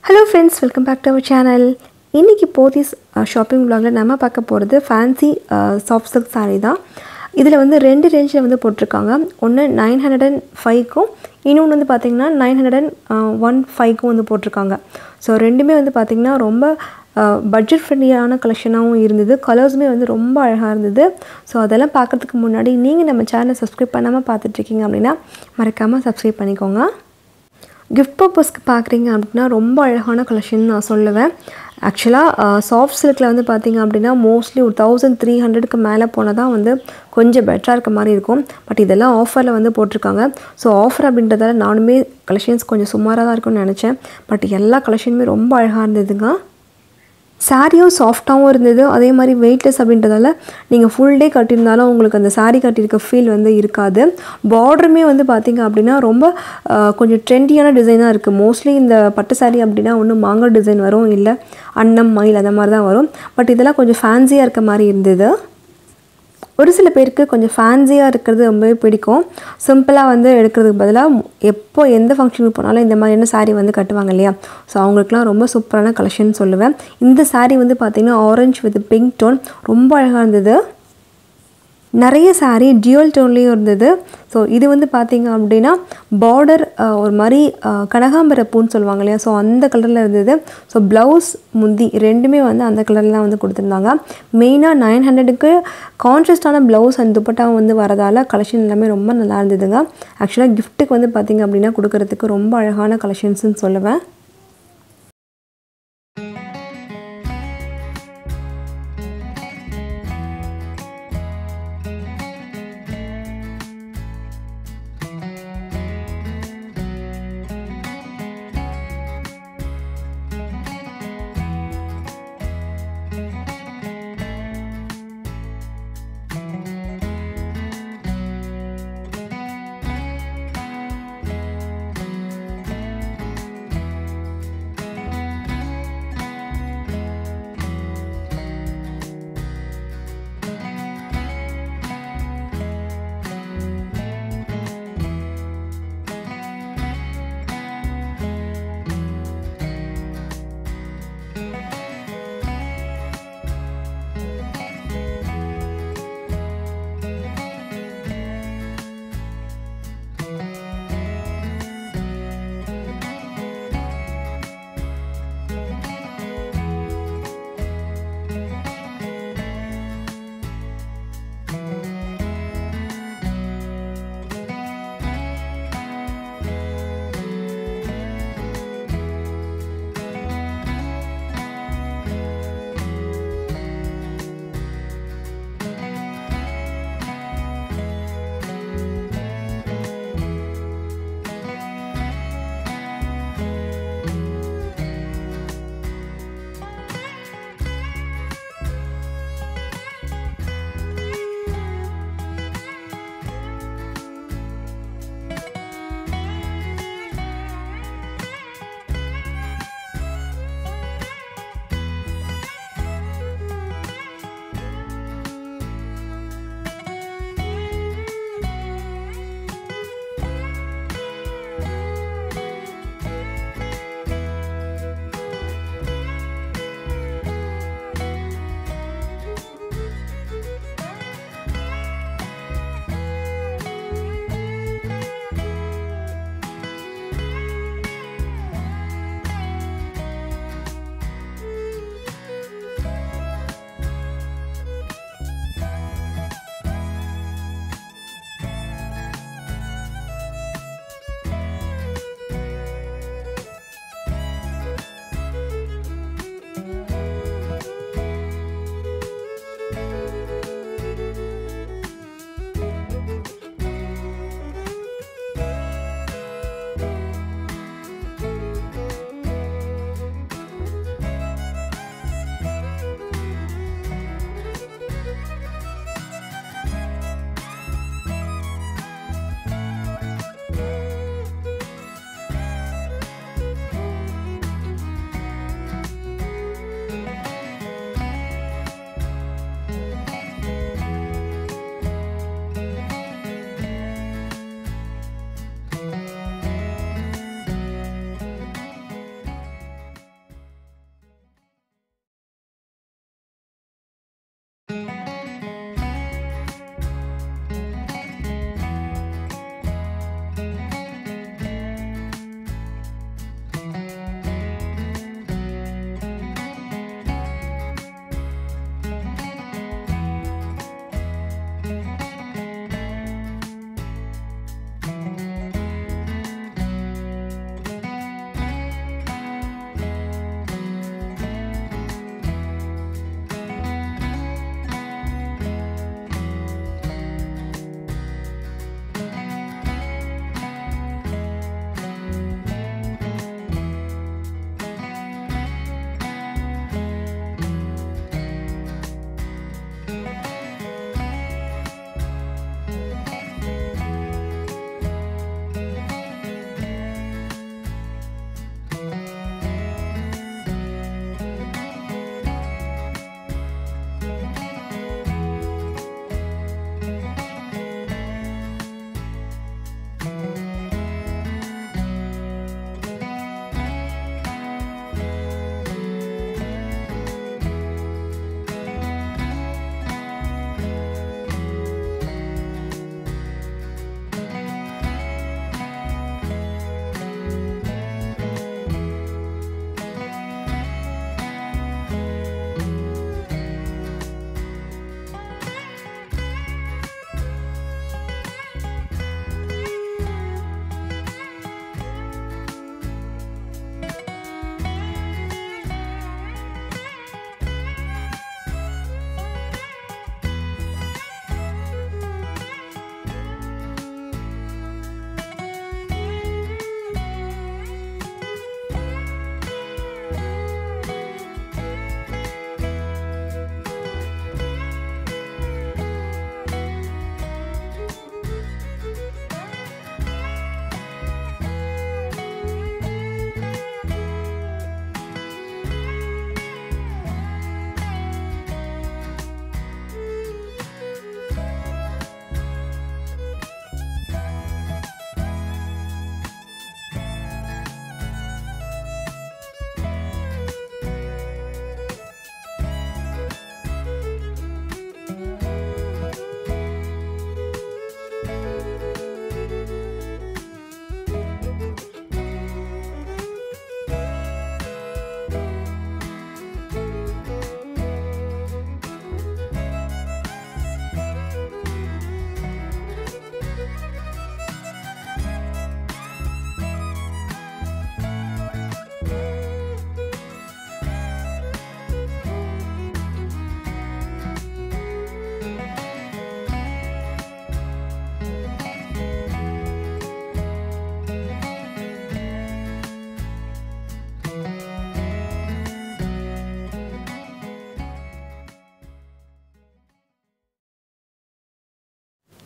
hello friends welcome back to our channel இன்றைக்கி Pothys shopping vlogல நம்ம பார்க்க போகிறது ஃபேன்சி சாஃப்ட் சில்க் saree தான் இதில் வந்து ரெண்டு ரேஞ்சில் வந்து போட்டிருக்காங்க ஒன்று நைன் ஹண்ட்ரட் அண்ட் ஃபைவ்க்கும் இன்னொன்று வந்து பார்த்திங்கன்னா நைன் ஹண்ட்ரட் அண்ட் ஒன் ஃபைவ்க்கும் வந்து போட்டிருக்காங்க ஸோ ரெண்டுமே வந்து பார்த்திங்கன்னா ரொம்ப பட்ஜெட் ஃப்ரெண்ட்லியான கலெக்ஷனாகவும் இருந்தது கலர்ஸுமே வந்து ரொம்ப அழகாக இருந்தது ஸோ அதெல்லாம் பார்க்குறதுக்கு முன்னாடி நீங்கள் நம்ம சேனலை சப்ஸ்கிரைப் பண்ணாமல் பார்த்துட்ருக்கீங்க அப்படின்னா மறக்காமல் சப்ஸ்கிரைப் பண்ணிக்கோங்க கிஃப்ட் பர்பஸ்க்கு பார்க்குறீங்க அப்படின்னா ரொம்ப அழகான கலெக்ஷன் நான் சொல்லுவேன் ஆக்சுவலாக சாஃப்ட் சில்கில் வந்து பார்த்தீங்க அப்படின்னா மோஸ்ட்லி ஒரு தௌசண்ட் த்ரீ ஹண்ட்ரடுக்கு மேலே போனால் தான் வந்து கொஞ்சம் பெட்டராக இருக்க மாதிரி இருக்கும் பட் இதெல்லாம் ஆஃபரில் வந்து போட்டிருக்காங்க ஸோ ஆஃபர் அப்படின்றதால நானுமே கலெக்ஷன்ஸ் கொஞ்சம் சுமாராக தான் இருக்கும்னு நினச்சேன் பட் எல்லா கலெக்ஷனுமே ரொம்ப அழகாக இருந்ததுங்க சாரியும் சாஃப்டாகவும் இருந்தது அதே மாதிரி வெயிட்லெஸ் அப்படின்றதால நீங்கள் ஃபுல் டே கட்டியிருந்தாலும் உங்களுக்கு அந்த saree கட்டியிருக்க ஃபீல் வந்து இருக்காது பார்டருமே வந்து பார்த்தீங்க அப்படின்னா ரொம்ப அஹ், கொஞ்சம் ட்ரெண்டியான டிசைனாக இருக்குது மோஸ்ட்லி இந்த பட்டு saree அப்படின்னா ஒன்று மாங்கல் டிசைன் வரும் இல்லை அன்னம் மயில் அந்த மாதிரி தான் வரும் பட் இதெல்லாம் கொஞ்சம் ஃபேன்சியாக இருக்க மாதிரி இருந்தது ஒரு சில பேருக்கு கொஞ்சம் ஃபேன்சியாக இருக்கிறது ரொம்பவே பிடிக்கும் சிம்பிளாக வந்து எடுக்கிறதுக்கு பதிலாக எப்போ எந்த ஃபங்க்ஷனுக்கு போனாலும் இந்த மாதிரியான saree வந்து கட்டுவாங்க இல்லையா ஸோ அவங்களுக்குலாம் ரொம்ப சூப்பரான கலெக்ஷன் சொல்லுவேன் இந்த saree வந்து பார்த்திங்கன்னா ஆரஞ்சு வித் பிங்க் டோன் ரொம்ப அழகாக இருந்தது நிறைய saree டியூவல் டோன்லேயும் இருந்தது ஸோ இது வந்து பார்த்தீங்க அப்படின்னா பார்டர் ஒரு மாதிரி அஹ், கனகாம்பர பூன்னு சொல்லுவாங்க இல்லையா ஸோ அந்த கலரில் இருந்தது ஸோ ப்ளவுஸ் முந்தி ரெண்டுமே வந்து அந்த கலர்லாம் வந்து கொடுத்துருந்தாங்க மெயினாக நைன் ஹண்ட்ரடுக்கு கான்ட்ராஸ்டான ப்ளவுஸ் அண்ட் துப்பட்டாவும் வந்து வரதால் கலெக்ஷன் எல்லாமே ரொம்ப நல்லா இருந்ததுங்க ஆக்சுவலாக கிஃப்ட்டுக்கு வந்து பார்த்தீங்க அப்படின்னா கொடுக்கறதுக்கு ரொம்ப அழகான கலெக்ஷன்ஸ்னு சொல்லுவேன்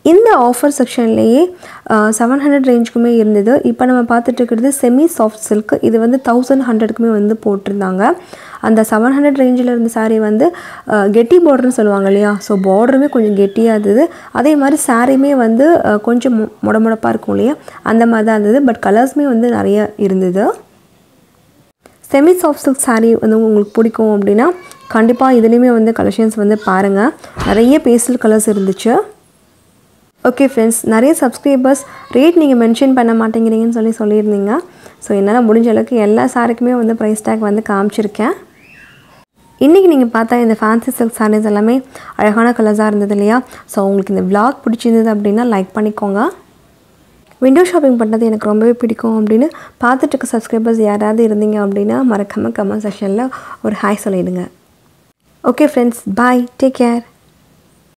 இந்த ஆஃபர் செக்ஷன்லேயே செவன் ஹண்ட்ரட் ரேஞ்சுக்குமே இருந்தது இப்போ நம்ம பார்த்துட்டு இருக்கிறது செமி சாஃப்ட் சில்க் இது வந்து தௌசண்ட் ஹண்ட்ரடுக்குமே வந்து போட்டிருந்தாங்க அந்த செவன் ஹண்ட்ரட் ரேஞ்சில் இருந்த saree வந்து அஹ், கெட்டி பார்டர்னு சொல்லுவாங்க இல்லையா ஸோ பார்டருமே கொஞ்சம் கெட்டியாக இருந்தது அதே மாதிரி சாரியுமே வந்து அஹ், கொஞ்சம் மு- முடமுடப்பாக இருக்கும் இல்லையா அந்த மாதிரி தான் இருந்தது பட் கலர்ஸுமே வந்து நிறைய இருந்தது செமி சாஃப்ட் சில்க் saree வந்து உங்களுக்கு பிடிக்கும் அப்படின்னா கண்டிப்பாக இதுலேயுமே வந்து கலெக்ஷன்ஸ் வந்து பாருங்கள் நிறைய பேஸ்டல் கலர்ஸ் இருந்துச்சு ஓகே ஃப்ரெண்ட்ஸ் நிறைய சப்ஸ்கிரைபர்ஸ் ரேட் நீங்கள் மென்ஷன் பண்ண மாட்டேங்கிறீங்கன்னு சொல்லி சொல்லியிருந்தீங்க ஸோ என்னால் முடிஞ்ச அளவுக்கு எல்லா சாரிக்குமே வந்து ப்ரைஸ் டேக் வந்து காமிச்சிருக்கேன் இன்றைக்கி நீங்கள் பார்த்தா இந்த ஃபேன்சி சில்க் சாரீஸ் எல்லாமே அழகான கலர்ஸாக இருந்தது இல்லையா ஸோ உங்களுக்கு இந்த vlog பிடிச்சிருந்தது அப்படின்னா லைக் பண்ணிக்கோங்க விண்டோ ஷாப்பிங் பண்ணுறது எனக்கு ரொம்பவே பிடிக்கும் அப்படின்னு பார்த்துட்டு இருக்க சப்ஸ்கிரைபர்ஸ் யாராவது இருந்தீங்க அப்படின்னா மறக்காமல் கமெண்ட் செக்ஷனில் ஒரு ஹாய் சொல்லிடுங்க okay friends bye take care